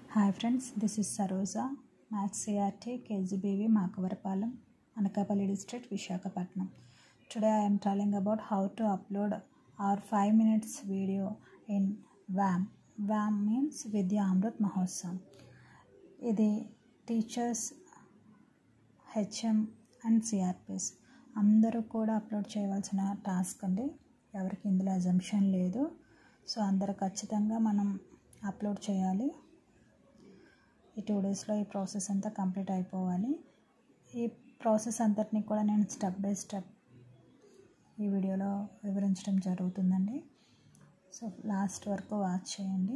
hi friends this is Saroja maths CRT KGBV Makavarapalem Anakapalli district Visakhapatnam today I'm telling about how to upload our five minutes video in VAM VAM means Vidya Amrit Mahotsav ఇది teachers HM and CRPs అందరూ కూడా upload చేయవలసిన task అండి ఎవరికి ఇందులో assumption లేదు so అందరూ ఖచ్చితంగా మనం అప్లోడ్ చేయాలి ఈ టూ డేస్లో ఈ ప్రాసెస్ అంతా కంప్లీట్ అయిపోవాలి ఈ ప్రాసెస్ అంతటిని కూడా నేను స్టెప్ బై స్టెప్ ఈ వీడియోలో వివరించడం జరుగుతుందండి సో లాస్ట్ వరకు వాచ్ చేయండి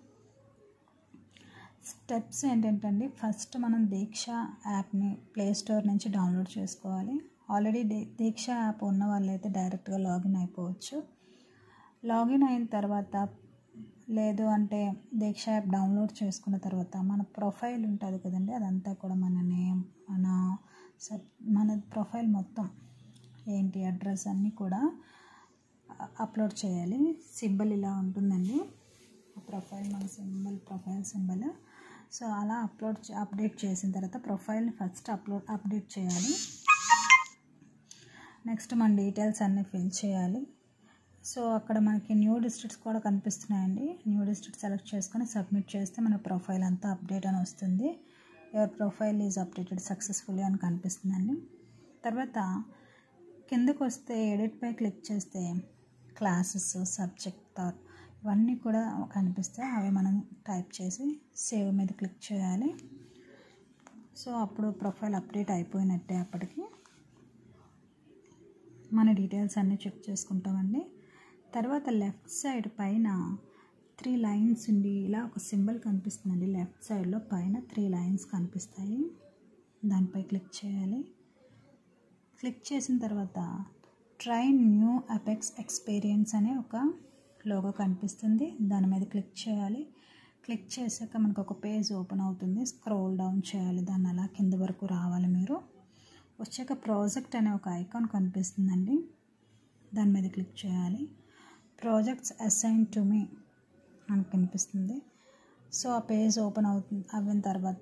స్టెప్స్ ఏంటంటే ఫస్ట్ మనం దీక్ష యాప్ని ప్లే స్టోర్ నుంచి డౌన్లోడ్ చేసుకోవాలి ఆల్రెడీ దీక్ష యాప్ ఉన్న వాళ్ళైతే డైరెక్ట్గా లాగిన్ అయిపోవచ్చు లాగిన్ అయిన తర్వాత లేదు అంటే దీక్ష యాప్ డౌన్లోడ్ చేసుకున్న తర్వాత మన ప్రొఫైల్ ఉంటుంది కదండి అదంతా కూడా మన నేమ్ మన సబ్ మన ప్రొఫైల్ మొత్తం ఏంటి అడ్రస్ అన్నీ కూడా అప్లోడ్ చేయాలి సింబల్ ఇలా ఉంటుందండి ప్రొఫైల్ మన సింబల్ ప్రొఫైల్ సింబల్ సో అలా అప్లోడ్ అప్డేట్ చేసిన తర్వాత ప్రొఫైల్ని ఫస్ట్ అప్లోడ్ అప్డేట్ చేయాలి నెక్స్ట్ మన డీటెయిల్స్ అన్నీ ఫిల్ చేయాలి సో అక్కడ మనకి న్యూ డిస్ట్రిక్ట్స్ కూడా కనిపిస్తున్నాయండి న్యూ డిస్ట్రిక్ట్ సెలెక్ట్ చేసుకొని సబ్మిట్ చేస్తే మన ప్రొఫైల్ అంతా అప్డేట్ అని వస్తుంది your profile is updated successfully అని కనిపిస్తుందండి తర్వాత కిందకు వస్తే ఎడిట్పై క్లిక్ చేస్తే క్లాసెస్ సబ్జెక్ట్ థాట్ ఇవన్నీ కూడా కనిపిస్తాయి అవి మనం టైప్ చేసి సేవ్ మీద క్లిక్ చేయాలి సో అప్పుడు ప్రొఫైల్ అప్డేట్ అయిపోయినట్టే అప్పటికి మన డీటెయిల్స్ అన్నీ చెక్ చేసుకుంటామండి తర్వాత లెఫ్ట్ సైడ్ పైన త్రీ లైన్స్ ఉండి ఇలా ఒక సింబల్ కనిపిస్తుందండి లెఫ్ట్ సైడ్లో పైన త్రీ లైన్స్ కనిపిస్తాయి దానిపై క్లిక్ చేయాలి క్లిక్ చేసిన తర్వాత ట్రైన్ న్యూ అపెక్స్ ఎక్స్పీరియన్స్ అనే ఒక లోగో కనిపిస్తుంది దాని మీద క్లిక్ చేయాలి క్లిక్ చేశాక మనకు ఒక పేజ్ ఓపెన్ అవుతుంది స్క్రోల్ డౌన్ చేయాలి దాన్ని అలా కింద వరకు రావాలి మీరు వచ్చాక ప్రాజెక్ట్ అనే ఒక ఐకాన్ కనిపిస్తుందండి దాని మీద క్లిక్ చేయాలి ప్రాజెక్ట్స్ అసైన్ టు మీ అని కనిపిస్తుంది సో ఆ పేజ్ ఓపెన్ అవుతుంది అయిన తర్వాత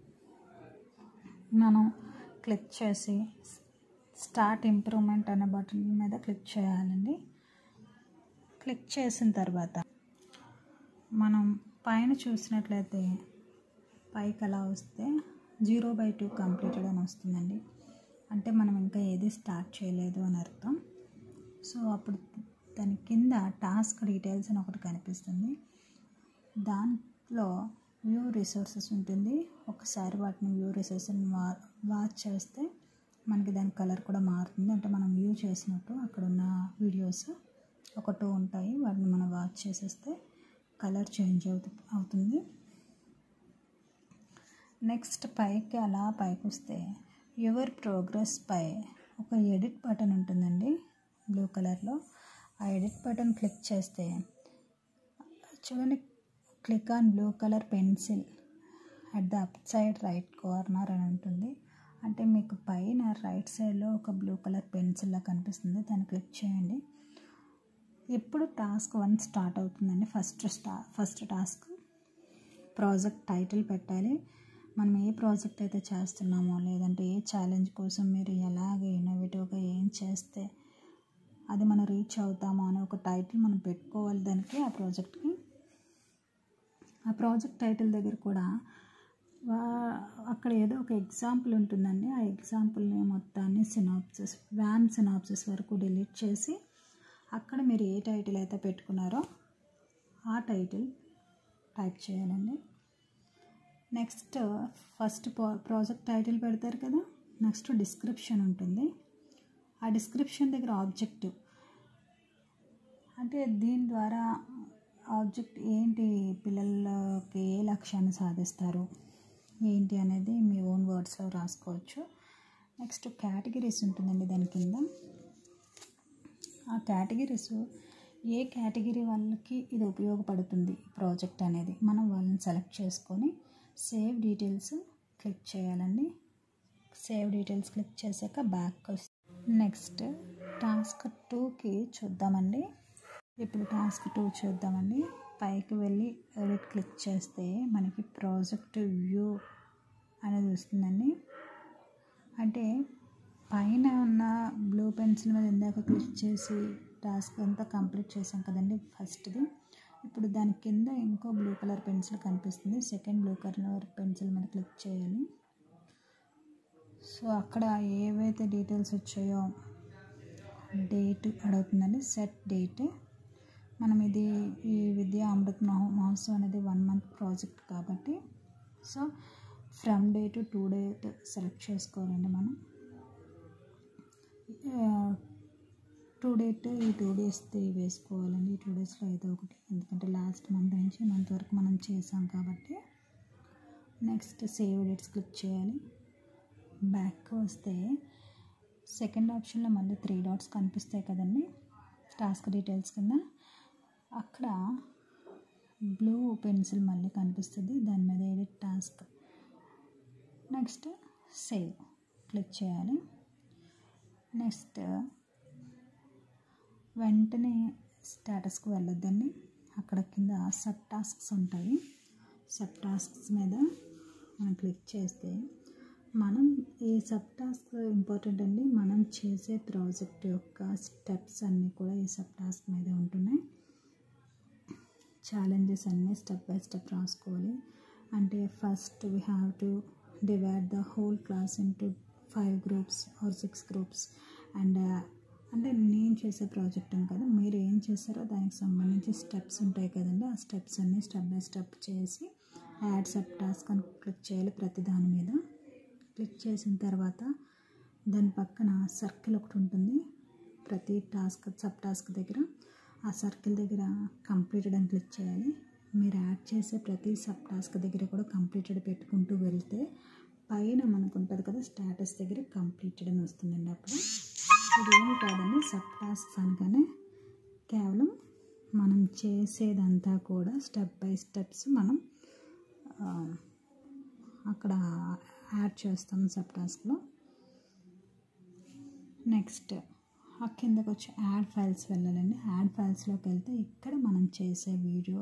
మనం క్లిక్ చేసి స్టార్ట్ ఇంప్రూవ్మెంట్ అనే బటన్ మీద క్లిక్ చేయాలండి క్లిక్ చేసిన తర్వాత మనం పైన చూసినట్లయితే పైకి అలా వస్తే జీరో బై టూ కంప్లీటెడ్ అని వస్తుందండి అంటే మనం ఇంకా ఏది స్టార్ట్ చేయలేదు అని అర్థం సో అప్పుడు దాని కింద టాస్క్ డీటెయిల్స్ అని ఒకటి కనిపిస్తుంది దాంట్లో వ్యూ రిసోర్సెస్ ఉంటుంది ఒకసారి వాటిని వ్యూ రిసోర్సెస్ని వా వాచ్ చేస్తే మనకి దాని కలర్ కూడా మారుతుంది అంటే మనం వ్యూ చేసినట్టు అక్కడ ఉన్న వీడియోస్ ఒక టూ ఉంటాయి వాటిని మనం వాచ్ చేసేస్తే కలర్ చేంజ్ అవుతు అవుతుంది నెక్స్ట్ పైకి అలా పైకి వస్తే యువర్ ప్రోగ్రెస్ పై ఒక ఎడిట్ బటన్ ఉంటుందండి బ్లూ కలర్లో ఆ ఎడిట్ బటన్ క్లిక్ చేస్తే చూడండి click on blue colour pencil at the up side right corner అని ఉంటుంది అంటే మీకు పైన రైట్ సైడ్లో ఒక బ్లూ కలర్ పెన్సిల్లా కనిపిస్తుంది దాన్ని క్లిక్ చేయండి ఎప్పుడు టాస్క్ వన్ స్టార్ట్ అవుతుందండి ఫస్ట్ స్టా ఫస్ట్ టాస్క్ ప్రాజెక్ట్ టైటిల్ పెట్టాలి మనం ఏ ప్రాజెక్ట్ అయితే చేస్తున్నామో లేదంటే ఏ ఛాలెంజ్ కోసం మీరు ఎలాగ ఇన్నోవేటివ్గా ఏం చేస్తే అది మనం రీచ్ అవుతామో అనే ఒక టైటిల్ మనం పెట్టుకోవాలి దానికి ఆ ప్రాజెక్ట్కి ఆ ప్రాజెక్ట్ టైటిల్ దగ్గర కూడా అక్కడ ఏదో ఒక ఎగ్జాంపుల్ ఉంటుందండి ఆ ఎగ్జాంపుల్ని మొత్తాన్ని సినాప్సిస్ వ్యామ్ సినాప్సిస్ వరకు డిలీట్ చేసి అక్కడ మీరు ఏ టైటిల్ అయితే పెట్టుకున్నారో ఆ టైటిల్ టైప్ చేయాలండి నెక్స్ట్ ఫస్ట్ ప్రాజెక్ట్ టైటిల్ పెడతారు కదా నెక్స్ట్ డిస్క్రిప్షన్ ఉంటుంది ఆ డిస్క్రిప్షన్ దగ్గర ఆబ్జెక్టివ్ అంటే దీని ద్వారా ఆబ్జెక్ట్ ఏంటి పిల్లలకి ఏ లక్ష్యాన్ని సాధిస్తారు ఏంటి అనేది మీ ఓన్ వర్డ్స్లో రాసుకోవచ్చు నెక్స్ట్ కేటగిరీస్ ఉంటుందండి దాని కింద ఆ కేటగిరీస్ ఏ కేటగిరీ వాళ్ళకి ఇది ఉపయోగపడుతుంది ప్రాజెక్ట్ అనేది మనం వాళ్ళని సెలెక్ట్ చేసుకొని సేవ్ డీటెయిల్స్ క్లిక్ చేయాలండి సేవ్ డీటెయిల్స్ క్లిక్ చేశాక బ్యాక్ నెక్స్ట్ టాస్క్ టూకి చూద్దామండి ఇప్పుడు టాస్క్ టూ చూద్దామండి పైకి వెళ్ళి ఎడిట్ క్లిక్ చేస్తే మనకి ప్రాజెక్ట్ వ్యూ అనేది వస్తుందండి అంటే పైన ఉన్న బ్లూ పెన్సిల్ మీద ఇందాక క్లిక్ చేసి టాస్క్ అంతా కంప్లీట్ చేసాం కదండి ఫస్ట్ది ఇప్పుడు దాని కింద ఇంకో బ్లూ కలర్ పెన్సిల్ కనిపిస్తుంది సెకండ్ బ్లూ కలర్ పెన్సిల్ మీద క్లిక్ చేయాలి సో అక్కడ ఏవైతే డీటెయిల్స్ వచ్చాయో డేట్ అడుగుతుందండి సెట్ డేట్ మనం ఇది ఈ విద్యా అమృత్ మహో- మహోత్సవం అనేది వన్ మంత్ ప్రాజెక్ట్ కాబట్టి so from date to date select చేసుకోవాలండి మనం టూ డేట్ ఈ టూ డేస్ది వేసుకోవాలండి ఈ టూ డేస్లో ఏదో ఒకటి ఎందుకంటే లాస్ట్ మంత్ నుంచి మంత్ వరకు మనం చేసాం కాబట్టి నెక్స్ట్ సేవ్ డేట్స్ క్లిక్ చేయాలి బ్యాక్ వస్తే సెకండ్ ఆప్షన్లో మళ్ళీ త్రీ డాట్స్ కనిపిస్తాయి కదండి టాస్క్ డీటెయిల్స్ కింద అక్కడ బ్లూ పెన్సిల్ మళ్ళీ కనిపిస్తుంది దాని మీద edit task next save click చేయాలి నెక్స్ట్ వెంటనే స్టేటస్కి వెళ్ళొద్దండి అక్కడ కింద సబ్ టాస్క్స్ ఉంటాయి సబ్ టాస్క్స్ మీద మనం క్లిక్ చేస్తే మనం ఈ సబ్ టాస్క్ ఇంపార్టెంట్ అండి మనం చేసే ప్రాజెక్ట్ యొక్క స్టెప్స్ అన్నీ కూడా ఈ సబ్ టాస్క్ మీద ఉంటున్నాయి ఛాలెంజెస్ అన్నీ స్టెప్ బై స్టెప్ రాసుకోవాలి అంటే first we have to divide the whole class into five groups or six groups and అంటే నేను చేసే ప్రాజెక్ట్ అని కదా మీరు ఏం చేస్తారో దానికి సంబంధించి స్టెప్స్ ఉంటాయి కదండి ఆ స్టెప్స్ అన్నీ స్టెప్ బై స్టెప్ చేసి యాడ్ సబ్ టాస్క్ అని క్లిక్ చేయాలి ప్రతి దాని మీద క్లిక్ చేసిన తర్వాత దాని పక్కన సర్కిల్ ఒకటి ఉంటుంది ప్రతి టాస్క్ సబ్ టాస్క్ దగ్గర ఆ సర్కిల్ దగ్గర కంప్లీటెడ్ అని క్లిక్ చేయాలి మీరు యాడ్ చేసే ప్రతి సబ్ టాస్క్ దగ్గర కూడా కంప్లీటెడ్ పెట్టుకుంటూ వెళ్తే పైన మనకు ఉంటుంది కదా స్టేటస్ దగ్గర కంప్లీటెడ్ అని వస్తుందండి అప్పుడు ఇదేమి కాదండి సబ్ టాస్క్స్ అనగానే కేవలం మనం చేసేదంతా కూడా స్టెప్ బై స్టెప్స్ మనం ఆ, అక్కడ యాడ్ చేస్తాం సబ్ టాస్క్లో నెక్స్ట్ ఆ కిందకు వచ్చి యాడ్ ఫైల్స్ వెళ్ళాలండి యాడ్ ఫైల్స్లోకి వెళ్తే ఇక్కడ మనం చేసే వీడియో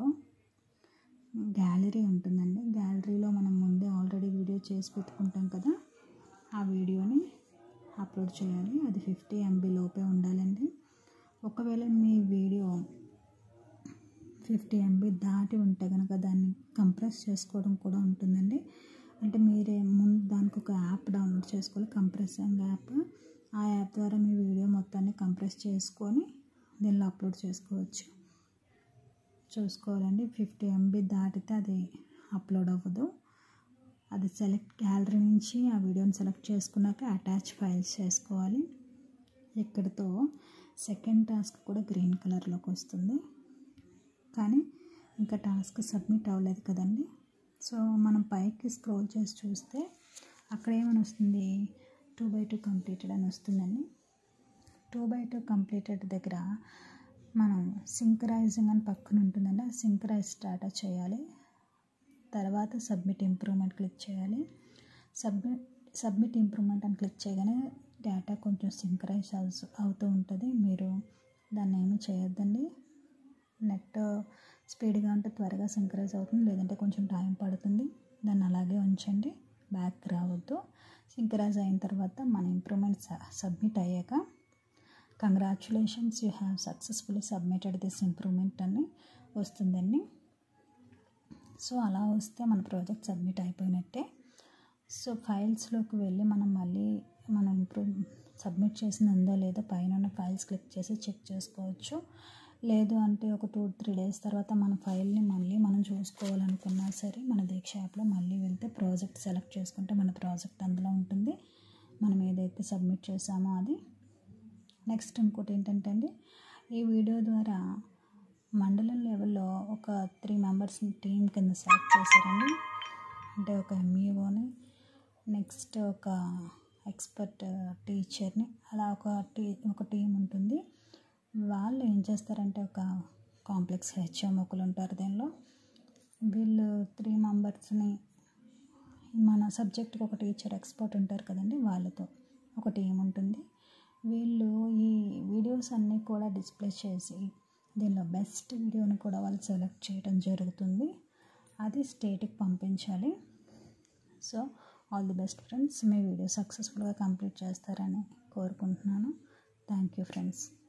గ్యాలరీ ఉంటుందండి గ్యాలరీలో మనం ముందే ఆల్రెడీ వీడియో చేసి పెట్టుకుంటాం కదా ఆ వీడియోని అప్లోడ్ చేయాలి అది ఫిఫ్టీ ఎంబీ లోపే ఉండాలండి ఒకవేళ మీ వీడియో ఫిఫ్టీ ఎంబీ దాటి ఉంటే కనుక దాన్ని కంప్రెస్ చేసుకోవడం కూడా ఉంటుందండి అంటే మీరే ముందు దానికి ఒక యాప్ డౌన్లోడ్ చేసుకోవాలి కంప్రెసింగ్ యాప్ ఆ యాప్ ద్వారా మీ వీడియో మొత్తాన్ని కంప్రెస్ చేసుకొని దీనిలో అప్లోడ్ చేసుకోవచ్చు చూసుకోవాలండి ఫిఫ్టీ ఎంబీ దాటితే అది అప్లోడ్ అవ్వదు అది సెలెక్ట్ గ్యాలరీ నుంచి ఆ వీడియోని సెలెక్ట్ చేసుకున్నాక అటాచ్ ఫైల్స్ చేసుకోవాలి ఇక్కడితో సెకండ్ టాస్క్ కూడా గ్రీన్ కలర్లోకి వస్తుంది కానీ ఇంకా టాస్క్ సబ్మిట్ అవ్వలేదు కదండి సో మనం పైకి స్క్రోల్ చేసి చూస్తే అక్కడ ఏమని వస్తుంది టూ బై టూ కంప్లీటెడ్ అని వస్తుందండి టూ బై టూ కంప్లీటెడ్ దగ్గర మనం సింక్రైజింగ్ అని పక్కన ఉంటుందండి ఆ సింక్రైజ్ స్టార్ట్ చేయాలి తర్వాత సబ్మిట్ ఇంప్రూవ్మెంట్ క్లిక్ చేయాలి సబ్మిట్ సబ్మిట్ ఇంప్రూవ్మెంట్ అని క్లిక్ చేయగానే డేటా కొంచెం సింక్రైజ్ అవుతూ ఉంటుంది మీరు దాన్ని ఏమీ చేయొద్దండి నెట్ స్పీడ్గా ఉంటే త్వరగా సింక్రైజ్ అవుతుంది లేదంటే కొంచెం టైం పడుతుంది దాన్ని అలాగే ఉంచండి బ్యాక్ రావద్దు సింక్రైజ్ అయిన తర్వాత మన ఇంప్రూవ్మెంట్ సబ్మిట్ అయ్యాక congratulations you have successfully submitted this improvement అని వస్తుందండి సో అలా వస్తే మన ప్రాజెక్ట్ సబ్మిట్ అయిపోయినట్టే సో ఫైల్స్లోకి వెళ్ళి మనం మళ్ళీ మనం ఇంప్రూవ్ సబ్మిట్ చేసింది ఉందో లేదో పైన ఉన్న ఫైల్స్ క్లిక్ చేసి చెక్ చేసుకోవచ్చు లేదు అంటే ఒక టూ త్రీ డేస్ తర్వాత మన ఫైల్ని మళ్ళీ మనం చూసుకోవాలనుకున్నా సరే మన దీక్ష యాప్లో మళ్ళీ వెళ్తే ప్రాజెక్ట్ సెలెక్ట్ చేసుకుంటే మన ప్రాజెక్ట్ అందులో ఉంటుంది మనం ఏదైతే సబ్మిట్ చేసామో అది నెక్స్ట్ ఇంకోటి ఏంటంటే అండి ఈ వీడియో ద్వారా మండలం లెవెల్లో ఒక త్రీ మెంబర్స్ టీం కింద సెలెక్ట్ చేశారండి అంటే ఒక ఎంఈఓని నెక్స్ట్ ఒక ఎక్స్పర్ట్ టీచర్ని అలా ఒక టీ ఒక టీం ఉంటుంది వాళ్ళు ఏం చేస్తారంటే ఒక కాంప్లెక్స్ హెచ్ఎం ఒకరు ఉంటారు దీనిలో వీళ్ళు త్రీ మెంబర్స్ని మన సబ్జెక్ట్కి ఒక టీచర్ ఎక్స్పర్ట్ ఉంటారు కదండి వాళ్ళతో ఒక టీం ఉంటుంది వీళ్ళు ఈ వీడియోస్ అన్నీ కూడా డిస్ప్లే చేసి దీనిలో బెస్ట్ వీడియోని కూడా వాళ్ళు సెలెక్ట్ చేయడం జరుగుతుంది అది స్టేట్కి పంపించాలి so all the best friends మీ వీడియో సక్సెస్ఫుల్గా కంప్లీట్ చేస్తారని కోరుకుంటున్నాను థ్యాంక్ యూ ఫ్రెండ్స్